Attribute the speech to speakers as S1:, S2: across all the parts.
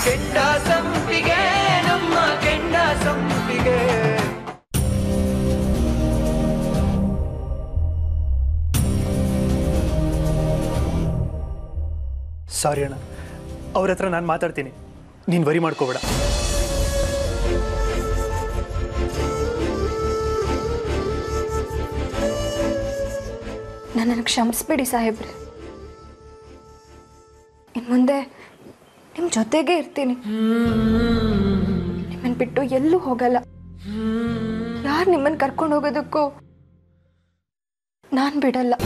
S1: ಕೆಂಡ ಸಂಪಿಗೆ ನಮ್ಮ ಕೆಂಡ ಸಂಪಿಗೆ
S2: ಸಾರಿ ಅಣ್ಣ ಅವ್ರ ಹತ್ರ ನಾನು ಮಾತಾಡ್ತೀನಿ ನೀನು ವರಿ ಮಾಡ್ಕೋಬೇಡ
S3: ನನ್ನನ್ನು ಕ್ಷಮಿಸ್ಬಿಡಿ ಸಾಹೇಬ್ರೆ ಇನ್ನು ಮುಂದೆ ನಿಮ್ಮ ಜೊತೆಗೆ ಇರ್ತೀನಿ ನಿಮ್ಮನ್ನು ಬಿಟ್ಟು ಎಲ್ಲೂ ಹೋಗಲ್ಲ ಯಾರು ನಿಮ್ಮನ್ನು ಕರ್ಕೊಂಡು ಹೋಗೋದಕ್ಕೂ ನಾನು ಬಿಡಲ್ಲ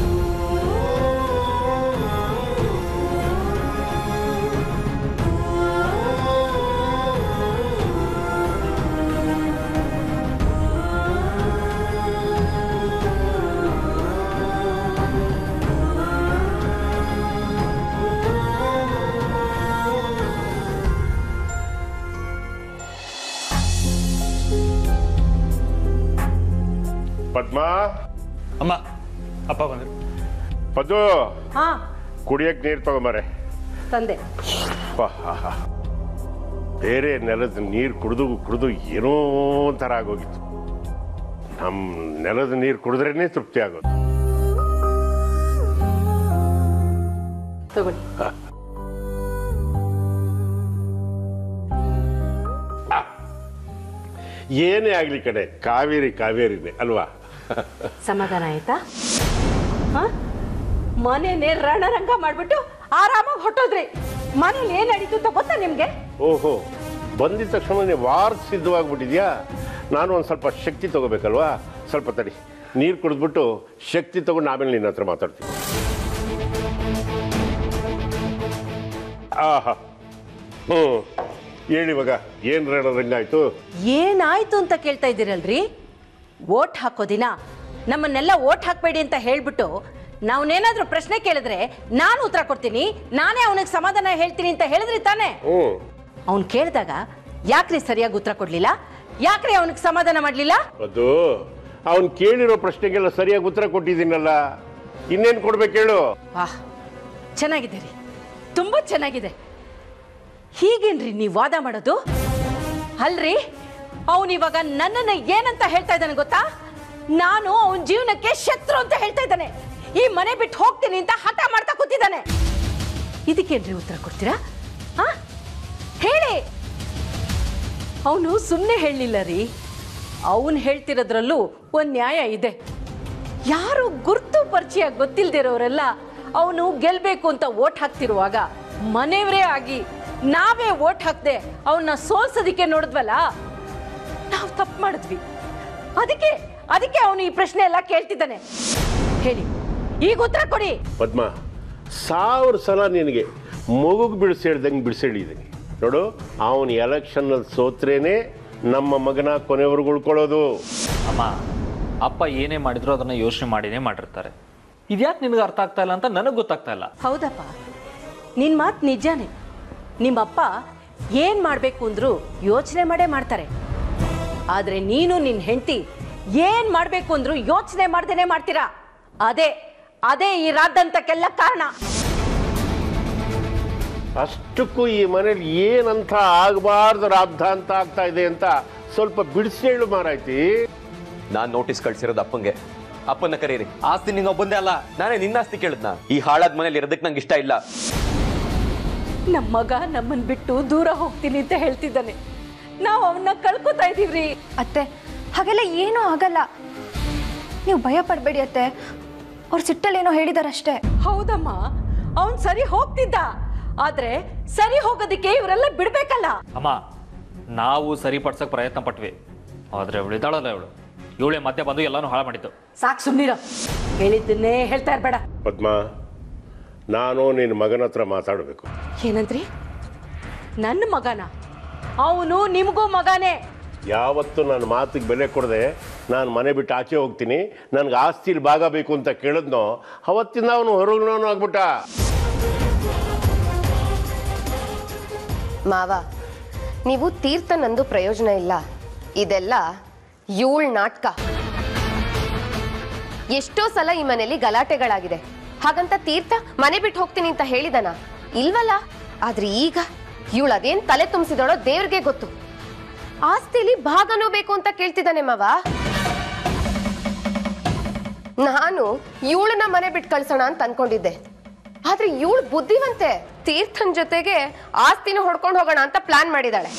S4: ಪದ್ಮಾ
S2: ಅಮ್ಮ ಅಪ್ಪ ಬಂದರು
S4: ಪದ್ದು
S5: ಹಾ
S4: ಕುಡಿಯಕ್ ನೀರು ತಗೊಂಬಾರೆ
S5: ತಂದೆ
S4: ಆಹಾ. ಬೇರೆ ನೆಲದ ನೀರು ಕುಡಿದು ಕುಡಿದು ಏನೋ ಥರ ಆಗೋಗಿತ್ತು ನಮ್ಮ ನೆಲದ ನೀರು ಕುಡಿದ್ರೇನೆ ತೃಪ್ತಿ ಆಗೋದು
S5: ತಗೊಳ್ಳಿ
S4: ಏನೇ ಆಗ್ಲಿ ಕಡೆ ಕಾವೇರಿ ಕಾವೇರಿನೇ ಅಲ್ವಾ
S5: ಸಮಾಧಾನ ಆಯ್ತಾ ಹಾ ಮನೇನೆ ರಣರಂಗ ಮಾಡ್ಬಿಟ್ಟು ಆರಾಮಾಗಿ ಹೊಟ್ಟೋದ್ರಿ ಮನೇಲಿ ಏನ್ ನಡೀತು ಅಂತ ಗೊತ್ತಾ ನಿಮ್ಗೆ
S4: ಓಹೋ ಬಂದಿದ ತಕ್ಷಣ ವಾರ ಸಿದ್ಧವಾಗ್ಬಿಟ್ಟಿದ್ಯಾ ನಾನು ಒಂದು ಸ್ವಲ್ಪ ಶಕ್ತಿ ತಗೋಬೇಕಲ್ವಾ ಸ್ವಲ್ಪ ತಡಿ ನೀರು ಕುಡಿದ್ಬಿಟ್ಟು ಶಕ್ತಿ ತಗೊಂಡು ಆಮೇಲೆ ನಿನ್ನ ಹತ್ರ ಮಾತಾಡ್ತೀನಿ ಆಹಾ ಹ್ಞೂ ಹೇಳಿ ಇವಾಗ ಏನು ರಣರಂಗಾಯ್ತು
S5: ಏನಾಯ್ತು ಅಂತ ಕೇಳ್ತಾ ಇದ್ದೀರಲ್ರಿ ಓಟ್ ಹಾಕೋ ದಿನ ನಮ್ಮನ್ನೆಲ್ಲ ಓಟ್ ಹಾಕ್ಬೇಡಿ ಅಂತ ಹೇಳ್ಬಿಟ್ಟು ನಾವನೇನಾದ್ರೂ ಪ್ರಶ್ನೆ ಕೇಳಿದ್ರೆ ನಾನು ಉತ್ತರ ಕೊಡ್ತೀನಿ ನಾನೇ ಅವನಿಗೆ ಸಮಾಧಾನ ಹೇಳ್ತೀನಿ ಅಂತ ಹೇಳಿದ್ರಿ ತಾನೇ
S4: ಹ್ಞೂ
S5: ಅವ್ನು ಕೇಳಿದಾಗ ಯಾಕ್ರಿ ಸರಿಯಾಗಿ ಉತ್ತರ ಕೊಡ್ಲಿಲ್ಲ ಯಾಕ್ರಿ ಅವನಿಗೆ ಸಮಾಧಾನ ಮಾಡ್ಲಿಲ್ಲ
S4: ಅದು ಅವನು ಕೇಳಿರೋ ಪ್ರಶ್ನೆಗೆಲ್ಲ ಸರಿಯಾಗಿ ಉತ್ತರ ಕೊಟ್ಟಿದ್ದೀನಲ್ಲ ಇನ್ನೇನು ಕೊಡ್ಬೇಕು ಹೇಳು
S5: ವಾಹ್ ಚೆನ್ನಾಗಿದೆ ರೀ ತುಂಬಾ ಚೆನ್ನಾಗಿದೆ ಹೀಗೇನ್ರಿ ನೀವು ವಾದ ಮಾಡೋದು ಅಲ್ರಿ ಅವನು ಇವಾಗ ನನ್ನನ್ನ ಏನಂತ ಹೇಳ್ತಾ ಇದ್ದಾನೆ ಗೊತ್ತಾ ನಾನು ಅವನ ಜೀವನಕ್ಕೆ ಶತ್ರು ಅಂತ ಹೇಳ್ತಾ ಇದ್ದಾನೆ ಈ ಮನೆ ಬಿಟ್ಟು ಹೋಗ್ತೀನಿ ಅಂತ ಹಠ ಮಾಡ್ತಾ ಕೂತಿದ್ದಾನೆ ಇದಕ್ಕೇನ್ರಿ ಉತ್ತರ ಕೊಡ್ತೀರಾ ಹಾ ಹೇಳಿ ಅವನು ಸುಮ್ಮನೆ ಹೇಳಲಿಲ್ಲ ರೀ ಅವನು ಹೇಳ್ತಿರೋದ್ರಲ್ಲೂ ಒಂದು ನ್ಯಾಯ ಇದೆ ಯಾರು ಗುರ್ತು ಪರಿಚಯ ಗೊತ್ತಿಲ್ದಿರೋರೆಲ್ಲ ಅವನು ಗೆಲ್ಬೇಕು ಅಂತ ಓಟ್ ಹಾಕ್ತಿರುವಾಗ ಮನೆಯವರೇ ಆಗಿ ನಾವೇ ಓಟ್ ಹಾಕ್ದೆ ಅವನ್ನ ಸೋಲ್ಸೋದಿಕ್ಕೆ ನೋಡಿದ್ವಲ್ಲ ನಾವು ತಪ್ಪು ಮಾಡಿದ್ವಿ ಅದಕ್ಕೆ ಅದಕ್ಕೆ ಅವನು ಈ ಪ್ರಶ್ನೆ ಎಲ್ಲ ಕೇಳ್ತಿದ್ದಾನೆ ಹೇಳಿ ಈಗ ಉತ್ತರ ಕೊಡಿ
S4: ಪದ್ಮ ಸಾವಿರ ಸಲ ನಿನಗೆ ಮಗುಗೆ ಬಿಡಿಸಿ ಹೇಳ್ದಂಗೆ ಬಿಡಿಸಿ ಹೇಳಿದ್ದೀನಿ ನೋಡು ಅವನು ಎಲೆಕ್ಷನ್ನಲ್ಲಿ ಸೋತ್ರೇನೆ ನಮ್ಮ ಮಗನ ಕೊನೆವರೆಗೂ ಉಳ್ಕೊಳ್ಳೋದು
S6: ಅಮ್ಮ ಅಪ್ಪ ಏನೇ ಮಾಡಿದ್ರು ಅದನ್ನ ಯೋಚನೆ ಮಾಡಿನೇ ಮಾಡಿರ್ತಾರೆ ಇದ್ಯಾಕೆ ನಿನಗೆ ಅರ್ಥ ಆಗ್ತಾ ಇಲ್ಲ ಅಂತ ನನಗೆ ಗೊತ್ತಾಗ್ತಾ ಇಲ್ಲ
S5: ಹೌದಪ್ಪ ನಿನ್ ಮಾತು ನಿಜಾನೇ ನಿಮ್ಮಪ್ಪ ಏನ್ ಮಾಡ್ಬೇಕು ಅಂದ್ರು ಯೋಚನೆ ಮಾಡೇ ಮಾಡ್ತಾರೆ ಆದ್ರೆ ನೀನು ನಿನ್ ಹೆಂಡತಿ ಏನ್ ಮಾಡ್ಬೇಕು ಅಂದ್ರು ಯೋಚನೆ ಮಾಡ್ದೇನೆ ಮಾಡ್ತೀರಾ ಅದೇ ಅದೇ ಈ ರಾದ್ದಂತಕ್ಕೆಲ್ಲ ಕಾರಣ
S4: ಅಷ್ಟಕ್ಕೂ ಈ ಮನೇಲಿ ಏನಂತ ಆಗಬಾರ್ದು ರಾಬ್ಧ ಅಂತ ಆಗ್ತಾ ಇದೆ ಅಂತ ಸ್ವಲ್ಪ ಬಿಡಿಸಿ ಹೇಳು ಮಾರಾಯ್ತಿ
S7: ನಾನ್ ನೋಟಿಸ್ ಕಳ್ಸಿರೋದು ಅಪ್ಪಂಗೆ ಅಪ್ಪನ ಕರೀರಿ ಆಸ್ತಿ ನಿಂಗೆ ಬಂದೆ ಅಲ್ಲ ನಾನೇ ನಿನ್ನ ಆಸ್ತಿ ಕೇಳಿದ್ನ ಈ ಹಾಳಾದ ಮನೇಲಿ ಇರೋದಕ್ಕೆ ನಂಗೆ ಇಷ್ಟ ಇಲ್ಲ
S5: ನಮ್ಮ ಮಗ ನಮ್ಮನ್ ಬಿಟ್ಟು ದೂರ ಹೋಗ್ತೀನಿ ಅಂತ ಹೇಳ್ತಿದ್ದಾನೆ ನಾವು ಅವನ್ನ ಕಳ್ಕೊತಾ ಇದೀವ್ರಿ
S3: ಅತ್ತೆ ಹಾಗೆಲ್ಲ ಏನೂ ಆಗಲ್ಲ ನೀವು ಭಯ ಪಡಬೇಡಿ ಅತ್ತೆ ಅವ್ರು ಸಿಟ್ಟಲ್ಲೇನೋ ಹೇಳಿದಾರಷ್ಟೇ
S5: ಹೌದಮ್ಮ ಅವನ್ ಸರಿ ಹೋಗ್ತಿದ್ದ ಆದ್ರೆ ಸರಿ ಹೋಗೋದಕ್ಕೆ ಇವರೆಲ್ಲ ಬಿಡ್ಬೇಕಲ್ಲ
S6: ಅಮ್ಮ ನಾವು ಸರಿಪಡ್ಸಕ್ ಪ್ರಯತ್ನ ಪಟ್ವಿ ಆದ್ರೆ ಅವಳು ಇದ್ದಾಳಲ್ಲ ಇವಳು ಇವಳೆ ಮತ್ತೆ ಬಂದು ಎಲ್ಲಾನು ಹಾಳು ಮಾಡಿದ್ದು
S5: ಸಾಕ್ ಸುಮ್ನಿರ ಹೇಳಿದ್ದನ್ನೇ ಹೇಳ್ತಾ ಇರ್ಬೇಡ
S4: ಪದ್ಮ ನಾನು ನಿನ್ನ ಮಗನ ಹತ್ರ ಮಾತಾಡಬೇಕು
S5: ಏನಂದ್ರಿ ನನ್ನ ಮಗನ ಅವನು ನಿಮಗೂ ಮಗನೇ
S4: ಯಾವತ್ತು ನನ್ನ ಮಾತಿಗೆ ಬೆಲೆ ಕೊಡದೆ ನಾನು ಮನೆ ಬಿಟ್ಟು ಆಚೆ ಹೋಗ್ತೀನಿ ನನಗೆ ಆಸ್ತಿಲಿ ಭಾಗ ಬೇಕು ಅಂತ ಕೇಳಿದ್ನೋ ಅವತ್ತಿಂದ ಅವನು ಹೊರಗಿನವನು ಆಗ್ಬಿಟ್ಟ
S8: ಮಾವ ನೀವು ತೀರ್ಥ ನಂದು ಪ್ರಯೋಜನ ಇಲ್ಲ ಇದೆಲ್ಲ ಏಳ್ ನಾಟಕ ಎಷ್ಟೋ ಸಲ ಈ ಮನೇಲಿ ಗಲಾಟೆಗಳಾಗಿದೆ ಹಾಗಂತ ತೀರ್ಥ ಮನೆ ಬಿಟ್ಟು ಹೋಗ್ತೀನಿ ಅಂತ ಹೇಳಿದನ ಇಲ್ವಲ್ಲ ಆದ್ರೆ ಈಗ ಇವಳು ಅದೇನ್ ತಲೆ ತುಂಬಿಸಿದಳೋ ದೇವ್ರಿಗೆ ಗೊತ್ತು ಆಸ್ತಿಲಿ ಭಾಗನೂ ಬೇಕು ಅಂತ ಕೇಳ್ತಿದ್ದಾನೆ ಮಾವ ನಾನು ಇವಳನ್ನ ಮನೆ ಬಿಟ್ಟು ಕಳ್ಸೋಣ ಅಂತ ಅನ್ಕೊಂಡಿದ್ದೆ ಆದ್ರೆ ಇವಳು ಬುದ್ಧಿವಂತೆ ತೀರ್ಥನ್ ಜೊತೆಗೆ ಆಸ್ತಿನ ಹೊಡ್ಕೊಂಡು ಹೋಗೋಣ ಅಂತ ಪ್ಲಾನ್ ಮಾಡಿದಾಳೆ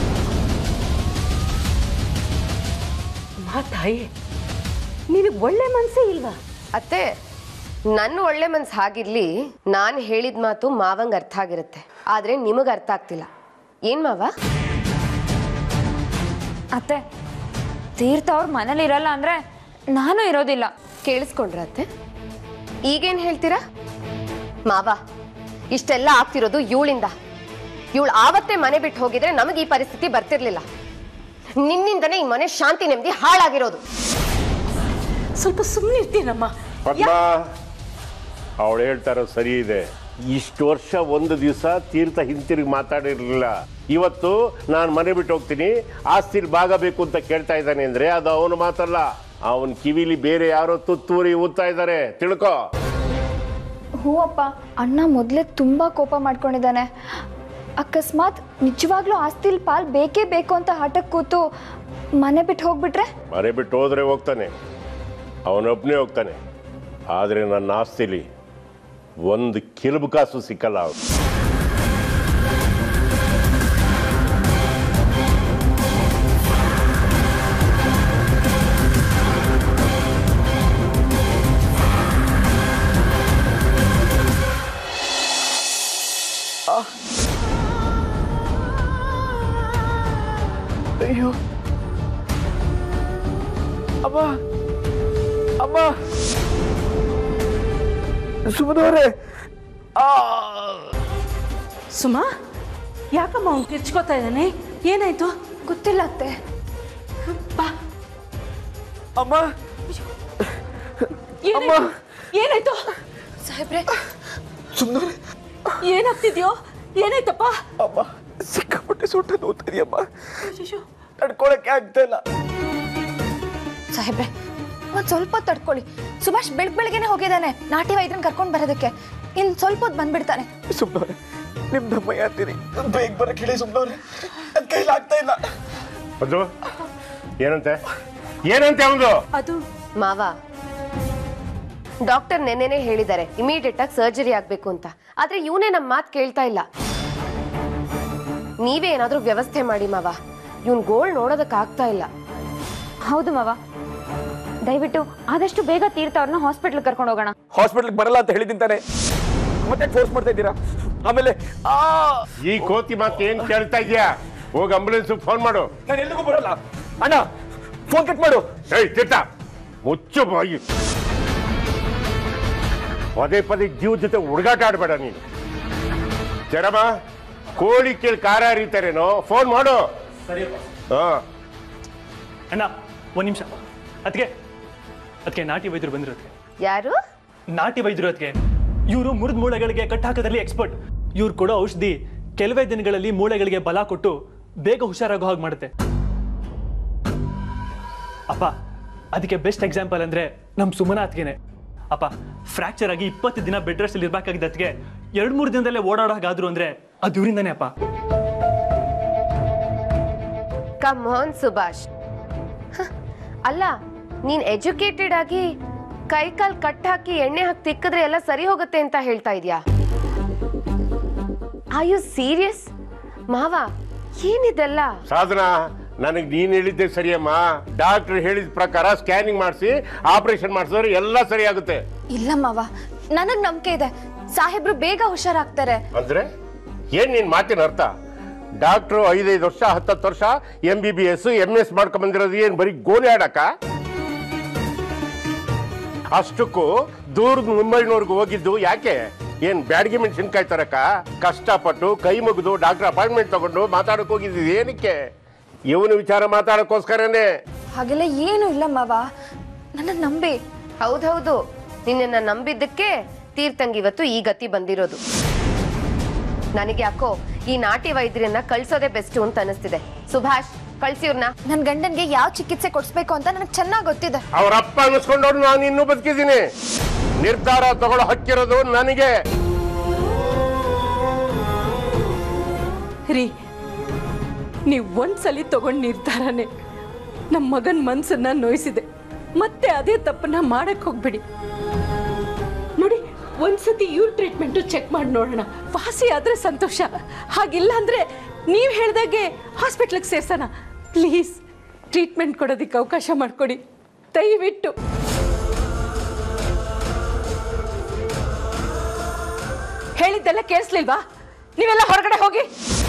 S5: ಮಾ ತಾಯಿ ನಿನಗೆ ಒಳ್ಳೆ ಮನಸ್ಸೇ ಇಲ್ವಾ
S8: ಅತ್ತೆ ನನ್ನ ಒಳ್ಳೆ ಮನ್ಸು ಹಾಗಿರ್ಲಿ ನಾನು ಹೇಳಿದ ಮಾತು ಮಾವಂಗ್ ಅರ್ಥ ಆಗಿರುತ್ತೆ ಆದ್ರೆ ನಿಮಗ್ ಅರ್ಥ ಆಗ್ತಿಲ್ಲ ಏನ್ ಮಾವ
S3: ಅತ್ತೆ ತೀರ್ಥ ಅವ್ರ ಮನೇಲಿ ಇರಲ್ಲ ಅಂದ್ರೆ ನಾನು ಇರೋದಿಲ್ಲ
S8: ಕೇಳಿಸ್ಕೊಂಡ್ರ ಅತ್ತೆ ಈಗೇನ್ ಹೇಳ್ತೀರಾ ಮಾವ ಇಷ್ಟೆಲ್ಲ ಆಗ್ತಿರೋದು ಇವಳಿಂದ ಇವಳು ಆವತ್ತೇ ಮನೆ ಬಿಟ್ಟು ಹೋಗಿದ್ರೆ ನಮಗೆ ಈ ಪರಿಸ್ಥಿತಿ ಬರ್ತಿರ್ಲಿಲ್ಲ ನಿನ್ನಿಂದನೇ ಈ ಮನೆ ಶಾಂತಿ ನೆಮ್ಮದಿ ಹಾಳಾಗಿರೋದು
S5: ಸ್ವಲ್ಪ ಸುಮ್ಮನೆ ಇರ್ತೀನಮ್ಮ
S4: ಪದ್ಮ ಅವಳು ಹೇಳ್ತಾರೋ ಸರಿ ಇದೆ ಇಷ್ಟು ವರ್ಷ ಒಂದು ದಿವಸ ತೀರ್ಥ ಹಿಂತಿರುಗಿ ಮಾತಾಡಿರ್ಲಿಲ್ಲ ಇವತ್ತು ನಾನು ಮನೆ ಬಿಟ್ಟು ಹೋಗ್ತೀನಿ ಆಸ್ತಿಲಿ ಭಾಗ ಬೇಕು ಅಂತ ಕೇಳ್ತಾ ಇದ್ದಾನೆ ಅಂದ್ರೆ ಅದು ಅವನು ಮಾತಲ್ಲ ಅವನ ಕಿವಿಲಿ ಬೇರೆ ಯಾರೋ ತುತ್ತೂರಿ ಊದ್ತಾ ಇದ್ದಾರೆ ತಿಳ್ಕೊ
S3: ಹ್ಞೂ ಅಪ್ಪ ಅಣ್ಣ ಮೊದಲೇ ತುಂಬ ಕೋಪ ಮಾಡ್ಕೊಂಡಿದ್ದಾನೆ ಅಕಸ್ಮಾತ್ ನಿಜವಾಗ್ಲೂ ಆಸ್ತಿಲ್ ಪಾಲ್ ಬೇಕೇ ಬೇಕು ಅಂತ ಹಠಕ್ಕೆ ಕೂತು ಮನೆ ಬಿಟ್ಟು ಹೋಗ್ಬಿಟ್ರೆ
S4: ಮನೆ ಬಿಟ್ಟು ಹೋದ್ರೆ ಹೋಗ್ತಾನೆ ಅವನೊಬ್ಬನೇ ಹೋಗ್ತಾನೆ ಆದರೆ ನನ್ನ ಆಸ್ತಿಲಿ ಒಂದು ಕಿಲುಬು ಕಾಸು ಸಿಕ್ಕಲ್ಲ ಅವ್ನು.
S1: ಅಯ್ಯೋ ಅಮ್ಮ ಅಮ್ಮ ಸುಮ್ಮನವ್ರೆ
S5: ಸುಮಾ ಯಾಕಮ್ಮ ಅವ್ನು ಕಿರ್ಚ್ಕೋತಾ ಇದ್ದಾನೆ ಏನಾಯ್ತು
S3: ಗೊತ್ತಿಲ್ಲ ಅತ್ತೆ
S5: ಬಾ
S1: ಅಮ್ಮ
S5: ಏನಾಯ್ತು ಏನಾಯ್ತು
S3: ಸಾಹೇಬ್ರೆ
S1: ಸುಮ್ಮನವ್ರೆ
S5: ಏನಾಗ್ತಿದ್ಯೋ ಏನಾಯ್ತಪ್ಪ
S1: ಅಮ್ಮ ಸಿಕ್ಕಾಪಟ್ಟೆ ಸುಟ್ಟ ನೋಡ್ತಿದ್ಯಮ್ಮ ತಡ್ಕೊಳಕ್ಕೆ ಆಗ್ತಾ ಇಲ್ಲ
S3: ಸಾಹೇಬ್ರೆ ಒಂದು ಸ್ವಲ್ಪ ಹೊತ್ತು ತಡ್ಕೊಳ್ಳಿ ಸುಭಾಷ್ ಬೆಳಗ್ ಬೆಳಗ್ಗೆನೆ ಹೋಗಿದ್ದಾನೆ ನಾಟಿ ವೈದ್ಯರನ್ನ ಕರ್ಕೊಂಡು ಬರೋದಕ್ಕೆ ಇನ್ನು ಸ್ವಲ್ಪ ಹೊತ್ತು ಬಂದ್ಬಿಡ್ತಾನೆ
S1: ಸುಮ್ಮನವ್ರೆ ನಿಮ್ ನಮ್ಮಯ್ಯ ಅಂತೀರಿ ಬೇಗ ಬರಕ್ ಹೇಳಿ ಸುಮ್ಮನವ್ರೆ ನನ್ನ ಕೈಲಿ ಆಗ್ತಾ ಇಲ್ಲ
S4: ಅದು ಏನಂತೆ ಏನಂತೆ ಅವನು
S5: ಅದು
S8: ಮಾವ ಡಾಕ್ಟರ್ ನೆನ್ನೆನೆ ಹೇಳಿದ್ದಾರೆ ಇಮಿಡಿಯೇಟ್ ಆಗಿ ಸರ್ಜರಿ ಆಗ್ಬೇಕು ಅಂತ ಆದ್ರೆ ಇವನೇ ನಮ್ಮ ಮಾತು ಕೇಳ್ತಾ ಇಲ್ಲ ನೀವೇ ಏನಾದ್ರೂ ವ್ಯವಸ್ಥೆ ಮಾಡಿ ಮಾವ ಇವನ್ ಗೋಳ್ ನೋಡೋದಕ್ ಆಗ್ತಾ ಇಲ್ಲ
S3: ಹೌದು ಮಾವ ದಯವಿಟ್ಟು ಆದಷ್ಟು ಬೇಗ ತೀರ್ಥ ಅವ್ರನ್ನ ಹಾಸ್ಪಿಟ್ಲ್ ಕರ್ಕೊಂಡು ಹೋಗೋಣ
S1: ಹಾಸ್ಪಿಟಲ್ಗೆ ಬರಲ್ಲ ಅಂತ ಹೇಳಿದಿಂತಾನೆ ಮತ್ತೆ ಫೋರ್ಸ್ ಮಾಡ್ತಾ ಇದ್ದೀರಾ ಆಮೇಲೆ ಆ
S4: ಈ ಕೋತಿ ಮಾತು ಏನ್ ಕೇಳ್ತಾ ಇದ್ಯಾ ಹೋಗಿ ಆಂಬುಲೆನ್ಸ್ ಫೋನ್ ಮಾಡು
S1: ನಾನು ಎಲ್ಲಿಗೂ ಬರಲ್ಲ ಅಣ್ಣ ಫೋನ್ ಕಟ್ ಮಾಡು
S4: ಏಯ್ ತೀರ್ಥ ಮುಚ್ಚು ಬಾಯಿ ಪದೇ ಪದೇ ಜೀವ ಜೊತೆ ಹುಡುಗಾಟ ಆಡ್ಬೇಡ ನೀನು ಜರಮ ಕೋಳಿ ಕೇಳಿ ಕಾರ ಹರಿತಾರೇನೋ ಫೋನ್ ಮಾಡು ಹಾ
S2: ಅಣ್ಣ ಒಂದು ನಿಮಿಷ ಅದಕ್ಕೆ ಅದಕ್ಕೆ ನಾಟಿ ವೈದ್ಯರು ಬಂದಿರೋದಕ್ಕೆ
S8: ಯಾರು
S2: ನಾಟಿ ವೈದ್ಯರು ಅದಕ್ಕೆ ಇವರು ಮುರಿದ ಮೂಳೆಗಳಿಗೆ ಕಟ್ಟಾಕೋದ್ರಲ್ಲಿ ಎಕ್ಸ್ಪರ್ಟ್ ಇವ್ರು ಕೊಡೋ ಔಷಧಿ ಕೆಲವೇ ದಿನಗಳಲ್ಲಿ ಮೂಳೆಗಳಿಗೆ ಬಲ ಕೊಟ್ಟು ಬೇಗ ಹುಷಾರಾಗೋ ಹಾಗೆ ಮಾಡುತ್ತೆ ಅಪ್ಪ ಅದಕ್ಕೆ ಬೆಸ್ಟ್ ಎಕ್ಸಾಂಪಲ್ ಅಂದ್ರೆ ನಮ್ಮ ಸುಮನ ಅತ್ಗೆನೆ ಅಪ್ಪ ಫ್ರಾಕ್ಚರ್ ಆಗಿ ಇಪ್ಪತ್ತು ದಿನ ಬೆಡ್ ರೆಸ್ಟ್ ಇರ್ಬೇಕಾಗಿದ್ದ ಅದಕ್ಕೆ ಎರಡು ಮೂರು ದಿನದಲ್ಲೇ ಓಡಾಡೋ ಹಾಗಾದ್ರು ಅಂದ್ರೆ ಅದು ಇವರಿಂದಾನೆ ಅಪ್ಪ
S8: ಕಮೋನ್ ಸುಭಾಷ್ ಹ, ಅಲ್ಲ ನೀನ್ ಎಜುಕೇಟೆಡ್ ಆಗಿ ಕೈ ಕಾಲ್ ಕಟ್ ಹಾಕಿ ಎಣ್ಣೆ ಹಾಕಿ ತಿಕ್ಕಿದ್ರೆ ಎಲ್ಲ ಸರಿ ಹೋಗುತ್ತೆ ಅಂತ ಹೇಳ್ತಾ ಇದೀಯಾ ಆ ಯು ಸೀರಿಯಸ್ ಮಾವ ಏನಿದೆಲ್ಲ
S4: ಸಾಧನ ನನಗೆ ನೀನು ಹೇಳಿದ್ದೆ ಸರಿಯಮ್ಮ ಡಾಕ್ಟರ್ ಹೇಳಿದ ಪ್ರಕಾರ ಸ್ಕ್ಯಾನಿಂಗ್ ಮಾಡಿಸಿ ಆಪರೇಷನ್ ಮಾಡಿಸಿದ್ರೆ ಎಲ್ಲ ಸರಿ ಆಗುತ್ತೆ
S3: ಇಲ್ಲ ಮಾವ ನನಗ್ ನಂಬಿಕೆ ಇದೆ ಸಾಹೇಬ್ರು ಬೇಗ ಹುಷಾರಾಗ್ತಾರೆ
S4: ಅಂದ್ರೆ ಏನ್ ನಿನ್ ಮಾತಿನ ಅರ್ಥ ಡಾಕ್ಟ್ರು ಐದೈದು ವರ್ಷ ಹತ್ತತ್ತು ವರ್ಷ M B B S M S ಮಾಡ್ಕೊಂಡ್ ಬಂದಿರೋದು ಏನ್ ಬರೀ ಗೋಲಿ ಆಡಕ ಅಷ್ಟಕ್ಕೂ ದೂರದ ಮುಂಬೈನವ್ರಿಗೆ ಹೋಗಿದ್ದು ಯಾಕೆ ಏನ್ ಬ್ಯಾಡಗಿ ಮೆಣಸಿನ್ಕಾಯಿ ತರಕ ಕಷ್ಟಪಟ್ಟು ಕೈ ಮುಗಿದು ಡಾಕ್ಟರ್ ಅಪಾಯಿಂಟ್ಮೆಂಟ್ ತಗೊಂಡು ಮಾತಾಡಕ್ ಹೋಗಿದ್ದು ಏನಕ್ಕೆ ಇವನು ವಿಚಾರ ಮಾತಾಡಕ್ಕೋಸ್ಕರನೇ
S3: ಹಾಗೆಲ್ಲ ಏನು ಇಲ್ಲ ಮಾವ ನನ್ನ ನಂಬಿ
S8: ಹೌದೌದು ನಿನ್ನನ್ನ ನಂಬಿದ್ದಕ್ಕೆ ತೀರ್ಥಂಗ್ ಇವತ್ತು ಈ ಗತಿ ಬಂದಿರೋದು ನನಗೆ ಯಾಕೋ ಈ ನಾಟಿ ವೈದ್ಯರನ್ನ ಕಳ್ಸೋದೇ ಬೆಸ್ಟ್ ಅಂತ ಅನಿಸ್ತಿದೆ ಸುಭಾಷ್ ಕಳ್ಸಿವ್ರನ್ನ
S3: ನನ್ನ ಗಂಡನ್ಗೆ ಯಾವ ಚಿಕಿತ್ಸೆ ಕೊಡಿಸ್ಬೇಕು ಅಂತ ನನಗೆ ಚೆನ್ನಾಗಿ ಗೊತ್ತಿದೆ
S4: ಅವ್ರ ಅಪ್ಪ ಅನ್ನಿಸ್ಕೊಂಡವ್ರು ನಾನು ಇನ್ನೂ ಬದುಕಿದ್ದೀನಿ ನಿರ್ಧಾರ ತಗೊಳ್ಳೋ ಹಕ್ಕಿರೋದು ನನಗೆ
S5: ರೀ ನೀವು ಒಂದ್ಸಲಿ ತಗೊಂಡು ನಿರ್ಧಾರನೇ ನಮ್ಮ ಮಗನ ಮನಸ್ಸನ್ನ ನೋಯಿಸಿದೆ ಮತ್ತೆ ಅದೇ ತಪ್ಪನ್ನ ಮಾಡಕ್ ಹೋಗ್ಬಿಡಿ ನೋಡಿ ಒಂದ್ಸತಿ ಇವ್ರ ಟ್ರೀಟ್ಮೆಂಟು ಚೆಕ್ ಮಾಡಿ ನೋಡೋಣ ವಾಸಿ ಆದ್ರೆ ಸಂತೋಷ ಹಾಗಿಲ್ಲ ಅಂದ್ರೆ ನೀವು ಹೇಳ್ದಾಗೆ ಹಾಸ್ಪಿಟ್ಲಿಗೆ ಸೇರ್ಸೋಣ ಪ್ಲೀಸ್ ಟ್ರೀಟ್ಮೆಂಟ್ ಕೊಡೋದಕ್ಕೆ ಅವಕಾಶ ಮಾಡಿಕೊಡಿ ದಯವಿಟ್ಟು ಹೇಳಿದ್ದೆಲ್ಲ ಕೇಳಿಸ್ಲಿಲ್ವಾ ನೀವೆಲ್ಲ ಹೊರಗಡೆ ಹೋಗಿ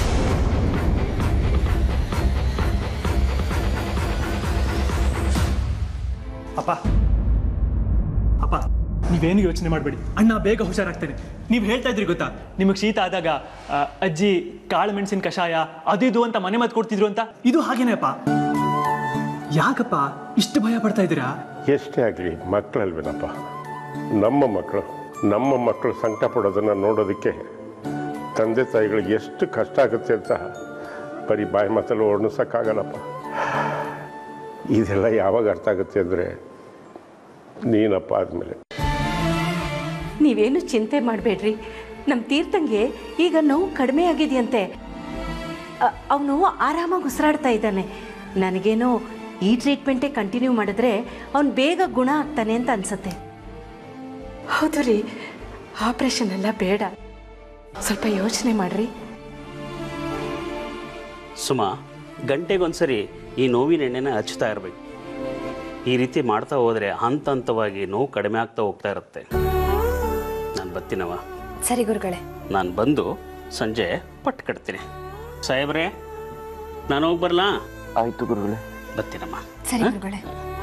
S2: ಅಪ್ಪ ಅಪ್ಪ ನೀವೇನು ಯೋಚನೆ ಮಾಡಬೇಡಿ ಅಣ್ಣ ಬೇಗ ಹುಷಾರಾಗ್ತೇನೆ ನೀವು ಹೇಳ್ತಾ ಇದ್ರಿ ಗೊತ್ತಾ ನಿಮಗೆ ಶೀತ ಆದಾಗ ಆ, ಅಜ್ಜಿ ಕಾಳು ಮೆಣಸಿನ ಕಷಾಯ ಅದಿದು ಅಂತ ಮನೆ ಮದ್ದು ಕೊಡ್ತಿದ್ರು ಅಂತ ಇದು ಹಾಗೇನೆ ಅಪ್ಪ ಯಾಕಪ್ಪ ಇಷ್ಟು ಭಯ ಪಡ್ತಾ ಇದ್ದೀರಾ
S4: ಎಷ್ಟೇ ಆಗಲಿ ಮಕ್ಕಳಲ್ವೇನಪ್ಪ ನಮ್ಮ ಮಕ್ಕಳು ನಮ್ಮ ಮಕ್ಕಳು ಸಂಕಟ ಪಡೋದನ್ನು ನೋಡೋದಕ್ಕೆ ತಂದೆ ತಾಯಿಗಳಿಗೆ ಎಷ್ಟು ಕಷ್ಟ ಆಗುತ್ತೆ ಅಂತ ಬರೀ ಬಾಯಿ ಮಾತಲ್ಲಿ ವರ್ಣಿಸೋಕ್ಕಾಗಲ್ಲಪ್ಪ ಇದೆಲ್ಲ ಯಾವಾಗ ಅರ್ಥ ಆಗುತ್ತೆ ಅಂದರೆ ನೀನಪ್ಪ ಆದಮೇಲೆ
S5: ನೀವೇನು ಚಿಂತೆ ಮಾಡಬೇಡ್ರಿ ನಮ್ಮ ತೀರ್ಥಂಗೆ ಈಗ ನೋವು ಕಡಿಮೆ ಆಗಿದೆಯಂತೆ ಅವನು ಆರಾಮಾಗಿ ಉಸಿರಾಡ್ತಾ ಇದ್ದಾನೆ ನನಗೇನೋ ಈ ಟ್ರೀಟ್ಮೆಂಟೇ ಕಂಟಿನ್ಯೂ ಮಾಡಿದ್ರೆ ಅವನು ಬೇಗ ಗುಣ ಆಗ್ತಾನೆ ಅಂತ ಅನ್ಸುತ್ತೆ ಹೌದು ರೀ ಆಪ್ರೇಷನ್ ಎಲ್ಲ ಬೇಡ ಸ್ವಲ್ಪ ಯೋಚನೆ ಮಾಡ್ರಿ
S9: ಸುಮ ಗಂಟೆಗೊಂದ್ಸರಿ ಈ ನೋವಿನ ಎಣ್ಣೆನ ಹಚ್ತಾ ಇರಬೇಕು ಈ ರೀತಿ ಮಾಡ್ತಾ ಹೋದರೆ ಹಂತ ಹಂತವಾಗಿ ನೋವು ಕಡಿಮೆ ಆಗ್ತಾ ಹೋಗ್ತಾ ಇರುತ್ತೆ ನಾನು ಬರ್ತೀನವ
S3: ಸರಿ ಗುರುಗಳೇ
S9: ನಾನು ಬಂದು ಸಂಜೆ ಪಟ್ಟು ಕಟ್ತೀನಿ ಸಾಹೇಬ್ರೆ ನಾನು ಹೋಗಿ ಬರಲಾ
S1: ಆಯ್ತು ಗುರುಗಳೇ
S9: ಬರ್ತೀನಮ್ಮ
S3: ಸರಿ ಗುರುಗಳೇ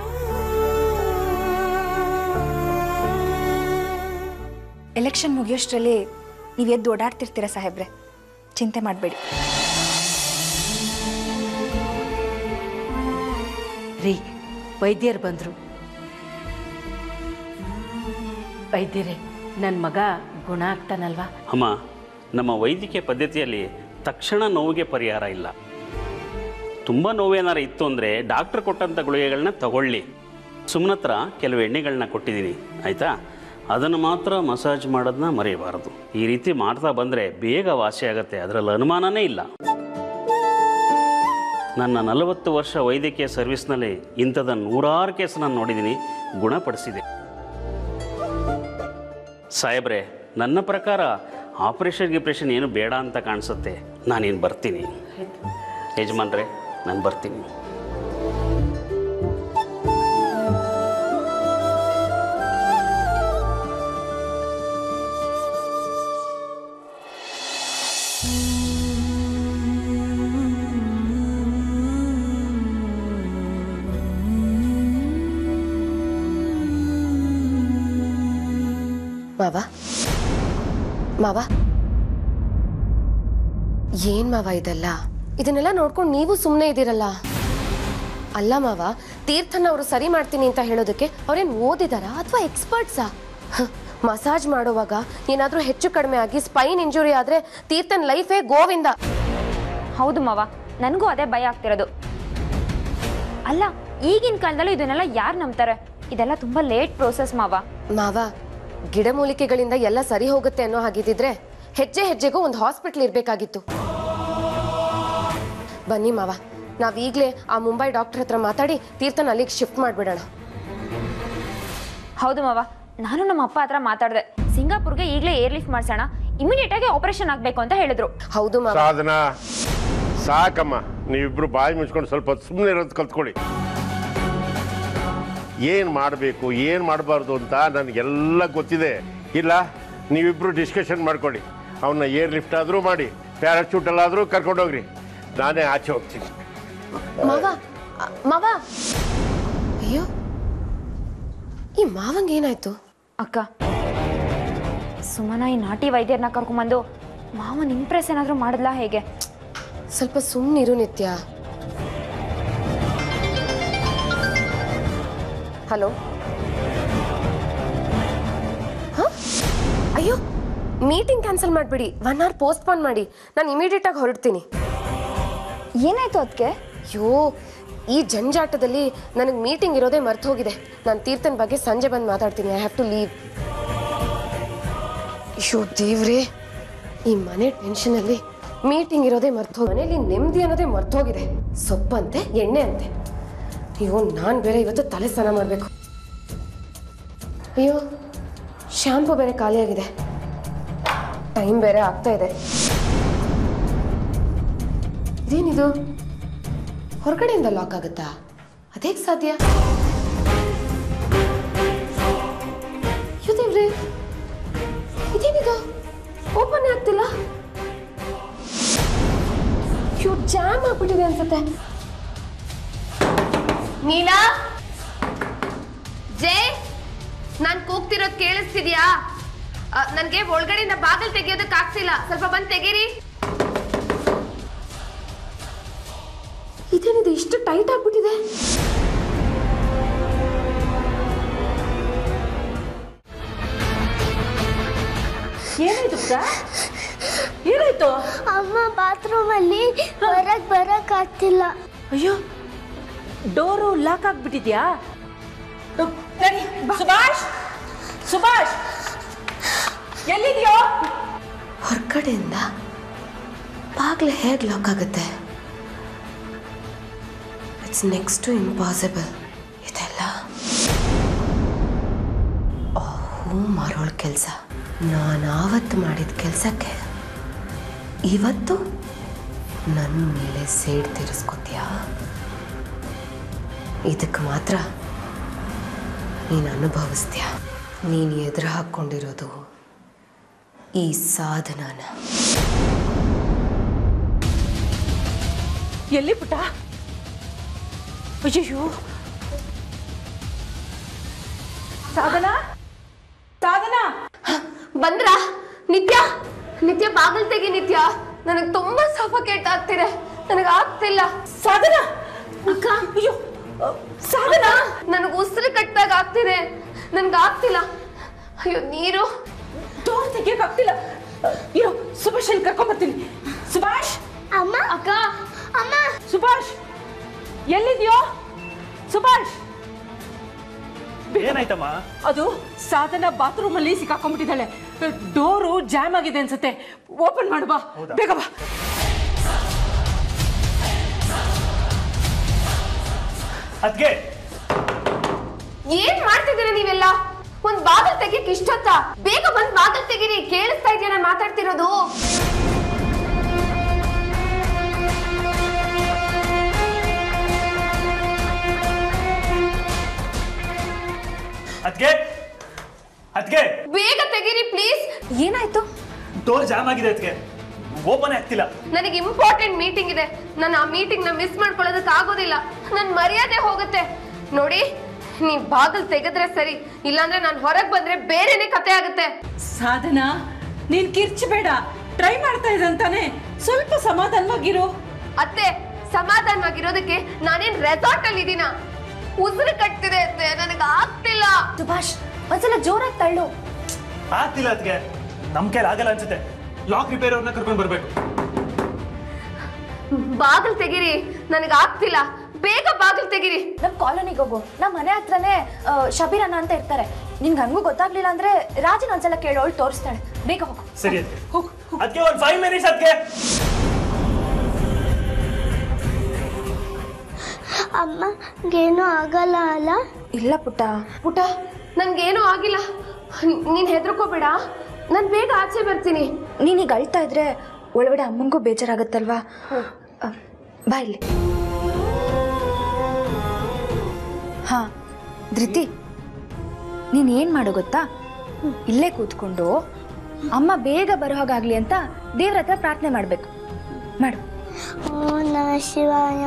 S3: ಎಲೆಕ್ಷನ್ ಮುಗಿಯೋಷ್ಟರಲ್ಲಿ ನೀವು ಎದ್ದು ಓಡಾಡ್ತಿರ್ತೀರ ಸಾಹೇಬ್ರೆ ಚಿಂತೆ ಮಾಡಬೇಡಿ
S5: ರೀ ವೈದ್ಯರು ಬಂದರು ವೈದ್ಯರೇ ನನ್ನ ಮಗ ಗುಣ ಆಗ್ತಾನಲ್ವಾ
S9: ಅಮ್ಮ ನಮ್ಮ ವೈದ್ಯಕೀಯ ಪದ್ಧತಿಯಲ್ಲಿ ತಕ್ಷಣ ನೋವಿಗೆ ಪರಿಹಾರ ಇಲ್ಲ ತುಂಬ ನೋವೇನಾರು ಇತ್ತು ಅಂದರೆ ಡಾಕ್ಟ್ರ್ ಕೊಟ್ಟಂಥ ಗುಳಿಗೆಗಳನ್ನ ತಗೊಳ್ಳಿ ಸುಮ್ಮನತ್ರ ಕೆಲವು ಎಣ್ಣೆಗಳನ್ನ ಕೊಟ್ಟಿದ್ದೀನಿ ಆಯಿತಾ ಅದನ್ನು ಮಾತ್ರ ಮಸಾಜ್ ಮಾಡೋದನ್ನ ಮರೆಯಬಾರದು ಈ ರೀತಿ ಮಾಡ್ತಾ ಬಂದರೆ ಬೇಗ ವಾಸಿ ಆಗುತ್ತೆ ಅದರಲ್ಲಿ ಅನುಮಾನನೇ ಇಲ್ಲ ನನ್ನ ನಲವತ್ತು ವರ್ಷ ವೈದ್ಯಕೀಯ ಸರ್ವಿಸ್ನಲ್ಲಿ ಇಂಥದ ನೂರಾರು ಕೇಸ್ ನಾನು ನೋಡಿದ್ದೀನಿ ಗುಣಪಡಿಸಿದೆ ಸಾಹೇಬ್ರೆ ನನ್ನ ಪ್ರಕಾರ ಆಪ್ರೇಷನ್ ಗಿಪ್ರೇಷನ್ ಏನು ಬೇಡ ಅಂತ ಕಾಣಿಸುತ್ತೆ ನಾನೇನು ಬರ್ತೀನಿ ಯಜಮಾನ್ರೆ ನಾನು ಬರ್ತೀನಿ
S8: ಮಾವ ಮಾವ ಏನ್ ಮಾವ ಇದೆಲ್ಲ ಇದನ್ನೆಲ್ಲ ನೋಡ್ಕೊಂಡು ನೀವು ಸುಮ್ಮನೆ ಇದ್ದೀರಲ್ಲ ಅಲ್ಲ ಮಾವ ತೀರ್ಥನ ಅವರು ಸರಿ ಮಾಡ್ತೀನಿ ಅಂತ ಹೇಳೋದಕ್ಕೆ ಅವ್ರೇನ್ ಓದಿದಾರಾ ಅಥವಾ ಎಕ್ಸ್ಪರ್ಟ್ಸಾ ಮಸಾಜ್ ಮಾಡುವಾಗ ಏನಾದ್ರೂ ಹೆಚ್ಚು ಕಡಿಮೆ ಆಗಿ ಸ್ಪೈನ್ ಇಂಜುರಿ ಆದ್ರೆ ತೀರ್ಥನ್ ಲೈಫೇ ಗೋವಿಂದ
S3: ಹೌದು ಮಾವ ನನಗೂ ಅದೇ ಭಯ ಆಗ್ತಿರೋದು ಅಲ್ಲ ಈಗಿನ ಕಾಲದಲ್ಲೂ ಇದನ್ನೆಲ್ಲ ಯಾರು ನಂಬ್ತಾರೆ ಇದೆಲ್ಲ ತುಂಬಾ ಲೇಟ್ ಪ್ರೋಸೆಸ್ ಮಾವ
S8: ಮಾವ ಗಿಡಮೂಲಿಕೆಗಳಿಂದ ಎಲ್ಲ ಸರಿ ಹೋಗುತ್ತೆ ಅನ್ನೋ ಹಾಗಿದ್ದಿದ್ರೆ ಹೆಜ್ಜೆ ಹೆಜ್ಜೆಗೂ ಒಂದು ಹಾಸ್ಪಿಟ್ಲ್ ಇರ್ಬೇಕಾಗಿತ್ತು ಬನ್ನಿ ಮಾವ ನಾವೀಗ್ಲೇ ಆ ಮುಂಬೈ ಡಾಕ್ಟರ್ ಹತ್ರ ಮಾತಾಡಿ ತೀರ್ಥನ್ ಅಲ್ಲಿಗೆ ಶಿಫ್ಟ್ ಮಾಡ್ಬಿಡೋಣ
S3: ಹೌದು ಮಾವ ನಾನು ನಮ್ಮ ಅಪ್ಪ ಹತ್ರ ಮಾತಾಡಿದೆ ಸಿಂಗಾಪುರ್ಗೆ ಈಗಲೇ ಏರ್ ಲಿಫ್ಟ್ ಮಾಡ್ಸೋಣ ಇಮಿಡಿಯೇಟ್ ಆಗಿ ಆಪರೇಷನ್ ಆಗಬೇಕು ಅಂತ ಹೇಳಿದ್ರು
S8: ಹೌದು ಮಾವ
S4: ಸಾಧನ ಸಾಕಮ್ಮ ನೀವಿಬ್ರು ಬಾಯಿ ಮುಚ್ಕೊಂಡು ಸ್ವಲ್ಪ ಹೊತ್ತು ಸುಮ್ಮನೆ ಇರೋದು ಕಲ್ತ್ಕೊಳ್ಳಿ ಏನು ಮಾಡಬೇಕು ಏನು ಮಾಡಬಾರ್ದು ಅಂತ ನನಗೆಲ್ಲ ಗೊತ್ತಿದೆ ಇಲ್ಲ ನೀವಿಬ್ರು ಡಿಸ್ಕಷನ್ ಮಾಡ್ಕೊಳ್ಳಿ ಅವನ್ನ ಏರ್ ಲಿಫ್ಟ್ ಆದರೂ ಮಾಡಿ ಪ್ಯಾರಾಚೂಟಲ್ಲಾದರೂ ಕರ್ಕೊಂಡೋಗ್ರಿ ನಾನೇ ಆಚೆ ಹೋಗ್ತೀನಿ
S8: ಮಾವ ಅ, ಮಾವ ಅಯ್ಯೋ ಈ ಮಾವಂಗೆ ಏನಾಯ್ತು
S3: ಅಕ್ಕ ಸುಮನ ಈ ನಾಟಿ ವೈದ್ಯರನ್ನ ಕರ್ಕೊಂಬಂದು ಮಾವನ್ ಇಂಪ್ರೆಸ್ ಏನಾದರೂ ಮಾಡಿದ್ಲಾ ಹೇಗೆ
S8: ಸ್ವಲ್ಪ ಸುಮ್ಮನಿರು ನಿತ್ಯ ಹಲೋ ಹ? ಅಯ್ಯೋ ಮೀಟಿಂಗ್ ಕ್ಯಾನ್ಸಲ್ ಮಾಡಿಬಿಡಿ ಒನ್ ಅವರ್ ಪೋಸ್ಟ್ಪೋನ್ ಮಾಡಿ ನಾನು ಇಮಿಡಿಯೇಟ್ ಆಗಿ ಹೊರಡ್ತೀನಿ
S3: ಏನಾಯ್ತು ಅದಕ್ಕೆ
S8: ಅಯ್ಯೋ ಈ ಜಂಜಾಟದಲ್ಲಿ ನನಗೆ ಮೀಟಿಂಗ್ ಇರೋದೇ ಮರ್ತು ಹೋಗಿದೆ ನಾನು ತೀರ್ಥನ್ ಬಗ್ಗೆ ಸಂಜೆ ಬಂದು ಮಾತಾಡ್ತೀನಿ ಐ ಹ್ಯಾವ್ ಟು ಲೀವ್ ಅಯ್ಯೋ ದೇವ್ರೇ ಈ ಮನೆ ಟೆನ್ಷನಲ್ಲಿ ಮೀಟಿಂಗ್ ಇರೋದೇ ಮರ್ತೋಗಿ ಮನೇಲಿ ನೆಮ್ಮದಿ ಅನ್ನೋದೇ ಮರ್ತೋಗಿದೆ ಸೊಪ್ಪಂತೆ ಎಣ್ಣೆ ಅಂತೆ ಅಯ್ಯೋ ನಾನು ಬೇರೆ ಇವತ್ತು ತಲೆ ಸ್ನಾನ ಮಾಡಬೇಕು ಅಯ್ಯೋ ಶಾಂಪು ಬೇರೆ ಖಾಲಿಯಾಗಿದೆ ಟೈಮ್ ಬೇರೆ ಆಗ್ತಾ ಇದೆ ಇದೇನಿದು ಹೊರಗಡೆಯಿಂದ ಲಾಕ್ ಆಗುತ್ತಾ ಅದೇಗ್ ಸಾಧ್ಯ ಅಯ್ಯೋ ದೇವ್ರೆ ಇದೇನಿದು ಓಪನ್ ಆಗ್ತಿಲ್ಲ ಅಯ್ಯೋ ಜಾಮ್ ಆಗ್ಬಿಟ್ಟಿದೆ ಅನ್ಸುತ್ತೆ ನೀಲಾ ಜೈ ನಾನ್ ಕೂಗ್ತಿರೋದ್ ಕೇಳಿಸ್ತಿದ್ಯಾ ಆ, ನನ್ಗೆ ಒಳಗಡೆಯಿಂದ ಬಾಗಿಲು ತೆಗಿಯೋದಕ್ ಆಗ್ತಿಲ್ಲ ಸ್ವಲ್ಪ ಬಂದ್ ತೆಗೀರಿ ಇದೇನಿದೆ ಇಷ್ಟು ಟೈಟ್ ಆಗ್ಬಿಟ್ಟಿದೆ
S5: ಏನಾಯ್ತು ಪುಟ್ಟ ಏನಾಯ್ತು
S10: ಅಮ್ಮ ಬಾತ್ರೂಮಲ್ಲಿ ಹೊರಗೆ ಬರೋಕ್ಕಾಗ್ತಿಲ್ಲ
S5: ಅಯ್ಯೋ ಡೋರು ಲಾಕ್ ಆಗ್ಬಿಟ್ಟಿದ್ಯಾ ನಡಿ, ಸುಭಾಷ್ ಸುಭಾಷ್ ಎಲ್ಲಿದ್ಯೋ
S8: ಹೊರಗಡೆಯಿಂದ ಬಾಗ್ಲು ಹೇಗ್ ಲಾಕ್ ಆಗುತ್ತೆ ಇಟ್ಸ್ ನೆಕ್ಸ್ಟ್ ಟು ಇಂಪಾಸಿಬಲ್ ಇದೆಲ್ಲ ಆ ಹೂ ಮಾರೋಳ ಕೆಲಸ ನಾನು ಆವತ್ತು ಮಾಡಿದ ಕೆಲಸಕ್ಕೆ ಇವತ್ತು ನನ್ನ ಮೇಲೆ ಸೇಡ್ ತೀರಿಸ್ಕೊತೀಯಾ ಇದಕ್ಕೆ ಮಾತ್ರ ನೀನು ಅನುಭವಿಸ್ತೀಯ ನೀನು ಎದುರು ಹಾಕ್ಕೊಂಡಿರೋದು ಈ ಸಾಧನನ
S5: ಎಲ್ಲಿ ಪುಟ್ಟ ಅಯ್ಯೋ ಸಾಧನ ಸಾಧನ
S8: ಬಂದ್ರ ನಿತ್ಯ ನಿತ್ಯ ಬಾಗಿಲು ತೆಗಿ ನಿತ್ಯ ನನಗೆ ತುಂಬಾ ಸಫಕೇಟ್ ಆಗ್ತಿದೆ ನನಗೆ ಆಗ್ತಿಲ್ಲ
S5: ಸಾಧನ ಅಕ್ಕ ಅಯ್ಯೋ ಸಾಧನ
S8: ನನಗೆ ಉಸಿರು ಕಟ್ಟಾಗ ಆಗ್ತಿದೆ ನನ್ಗೆ ಆಗ್ತಿಲ್ಲ ಅಯ್ಯೋ ನೀರು
S5: ಡೋರ್ ತೆಗಿಯಕ್ ಆಗ್ತಿಲ್ಲ ಇರೋ ಸುಭಾಷ್ ಅಲ್ಲಿ ಕರ್ಕೊಂಬರ್ತೀನಿ ಸುಭಾಷ್
S10: ಅಮ್ಮ
S8: ಅಕ್ಕ
S10: ಅಮ್ಮ
S5: ಸುಭಾಷ್ ಎಲ್ಲಿದ್ಯೋ ಸುಭಾಷ್
S2: ಏನಾಯ್ತಮ್ಮ
S5: ಅದು ಸಾಧನ ಬಾತ್ರೂಮ್ ಅಲ್ಲಿ ಸಿಕ್ಕಾಕೊಂಡ್ಬಿಟ್ಟಿದ್ದಾಳೆ ಡೋರು ಜಾಮ್ ಆಗಿದೆ ಅನ್ಸುತ್ತೆ ಓಪನ್ ಮಾಡು ಬಾ ಬೇಗ ಬಾ
S2: ಅದ್ಗೆ
S8: ಏನ್ ಮಾಡ್ತಿದ್ದೀರಾ ನೀವೆಲ್ಲ ಒಂದ್ ಬಾಗಿಲು ತೆಗಿಯಕ್ ಇಷ್ಟೊತ್ತ ಬೇಗ ಬಂದ್ ಬಾಗಿಲು ತೆಗೀರಿ ಕೇಳಿಸ್ತಾ ಇದೆಯಾ ನಾನು ಮಾತಾಡ್ತಿರೋದು
S2: ಅದ್ಗೆ ಅದ್ಗೆ
S8: ಬೇಗ ತೆಗೀರಿ ಪ್ಲೀಸ್
S3: ಏನಾಯ್ತು
S2: ಡೋರ್ ಜಾಮ್ ಆಗಿದೆ ಅದ್ಗೆ ಓಪನ್ ಆಗ್ತಿಲ್ಲ
S8: ನನಗೆ ಇಂಪಾರ್ಟೆಂಟ್ ಮೀಟಿಂಗ್ ಇದೆ ನಾನು ಆ ಮೀಟಿಂಗ್ ನ ಮಿಸ್ ಮಾಡ್ಕೊಳ್ಳೋದಕ್ಕೆ ಆಗೋದಿಲ್ಲ ನನ್ ಮರ್ಯಾದೆ ಹೋಗುತ್ತೆ ನೋಡಿ ನೀವ್ ಬಾಗಿಲು ತೆಗೆದ್ರೆ ಸರಿ ಇಲ್ಲಾಂದ್ರೆ ನಾನು ಹೊರಗೆ ಬಂದ್ರೆ ಬೇರೆನೆ ಕತೆ ಆಗುತ್ತೆ
S5: ಸಾಧನ ನೀನ್ ಕಿರ್ಚಬೇಡ ಟ್ರೈ ಮಾಡ್ತಾ ಇದ್ದಂತಾನೆ ಸ್ವಲ್ಪ ಸಮಾಧಾನವಾಗಿರು
S8: ಅತ್ತೆ ಸಮಾಧಾನವಾಗಿರೋದಕ್ಕೆ ನಾನೇನ್ ರೆಸಾರ್ಟ್ ಅಲ್ಲಿ ಇದೀನ ಉಸಿರು ಕಟ್ತಿದೆ ಅತ್ತೆ ನನಗೆ ಆಗ್ತಿಲ್ಲ
S3: ಸುಭಾಷ್ ಒಂದ್ಸಲ ಜೋರಾಗಿ ತಳ್ಳು
S2: ಆಗ್ತಿಲ್ಲ ಅದ್ಗೆ ನಮ್ ಕೈಲಿ ಆಗಲ್ಲ ಅನ್ಸುತ್ತೆ ಲಾಕ್ ರಿಪೇರ್ ಅವ್ರನ್ನ ಕರ್ಕೊಂಡ್ ಬರ್ಬೇಕು
S8: ಬಾಗಿಲು ತೆಗೀರಿ ನನಗೆ ಆಗ್ತಿಲ್ಲ ಬೇಗ ಬಾಗಿಲು ತೆಗೀರಿ
S3: ನಮ್ ಕಾಲೋನಿಗೆ ಹೋಗು ನಮ್ಮ ಮನೆ ಹತ್ರನೇ ಆ, ಶಬೀರ್ ಅಣ್ಣ ಅಂತ ಇರ್ತಾರೆ ನಿನ್ಗೆ ಹಂಗೂ ಗೊತ್ತಾಗ್ಲಿಲ್ಲ ಅಂದ್ರೆ ರಾಜನ್ ಒಂದ್ಸಲ ಕೇಳೋಳು ತೋರಿಸ್ತಾಳೆ ಬೇಗ ಹೋಗು
S2: ಸರಿ ಅದ್ಗೆ ಅದಕ್ಕೆ ಒಂದ್ ಫೈವ್ ಮಿನಿಟ್ಸ್ ಅದ್ಗೆ
S10: ಅಮ್ಮ ಏನೂ ಆಗಲ್ಲ ಅಲ್ಲ
S3: ಇಲ್ಲ ಪುಟ್ಟ
S8: ಪುಟ ನನ್ಗೇನೂ ಆಗಿಲ್ಲ ನೀನ್ ಹೆದರ್ಕೋಬೇಡ ನಾನು ಬೇಗ ಆಚೆ ಬರ್ತೀನಿ
S3: ನೀನೀಗ ಅಳ್ತಾ ಇದ್ರೆ ಒಳಗಡೆ ಅಮ್ಮಂಗೂ ಬೇಜಾರಾಗತ್ತಲ್ವಾ ಆ, ಬಾ ಇಲ್ಲಿ ಹಾ ಧೃತಿ ನೀನ್ ಏನ್ ಮಾಡು ಗೊತ್ತಾ ಇಲ್ಲೇ ಕೂತ್ಕೊಂಡು ಅಮ್ಮ ಬೇಗ ಬರೋ ಹಾಗಾಗ್ಲಿ ಅಂತ ದೇವ್ರ ಹತ್ರ ಪ್ರಾರ್ಥನೆ ಮಾಡ್ಬೇಕು ಮಾಡು
S10: ಓ ನಮ ಶಿವಾಯ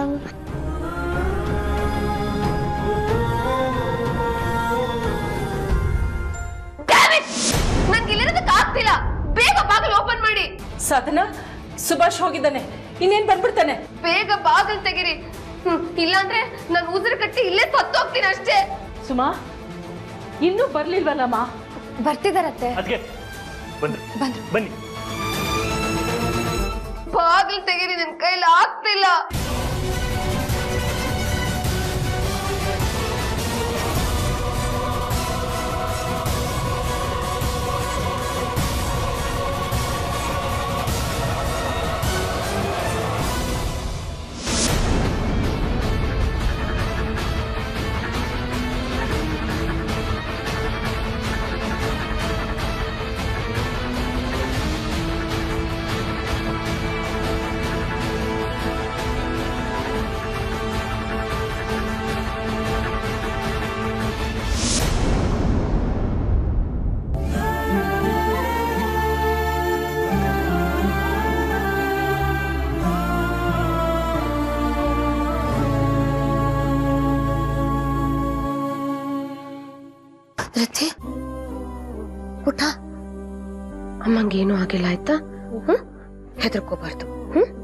S8: ನನ್ಗೆ ಇಲ್ಲಿರೋದಕ್ಕೆ ಆಗ್ತಿಲ್ಲ ಬೇಗ ಬಾಗಿಲು ಓಪನ್ ಮಾಡಿ
S5: ಸಾಧನ ಸುಭಾಷ್ ಹೋಗಿದ್ದಾನೆ ಇನ್ನೇನ್ ಬಂದ್ಬಿಡ್ತಾನೆ
S8: ಬೇಗ ಬಾಗಿಲು ತೆಗೀರಿ ಹ್ಮ್, ಇಲ್ಲಾಂದ್ರೆ ನಾನು ಉಸಿರು ಕಟ್ಟಿ ಇಲ್ಲೇ ಸತ್ತೋಗ್ತೀನಿ ಅಷ್ಟೇ
S5: ಸುಮಾ ಇನ್ನೂ ಬರ್ಲಿಲ್ವಲ್ಲಮ್ಮ
S3: ಬರ್ತಿದಾರತ್ತೆ
S2: ಅದ್ಗೆ ಬಂದ್ರು
S3: ಬಂದ್ರು
S2: ಬನ್ನಿ
S8: ಬಾಗಿಲು ತೆಗೀರಿ ನನ್ ಕೈಲಿ ಆಗ್ತಿಲ್ಲ ಅಮ್ಮಂಗೇನು ಆಗಿಲ್ಲ ಆಯ್ತಾ ಹ್ಮ್ ಹೆದರ್ಕೋಬಾರ್ದು ಹ್ಮ್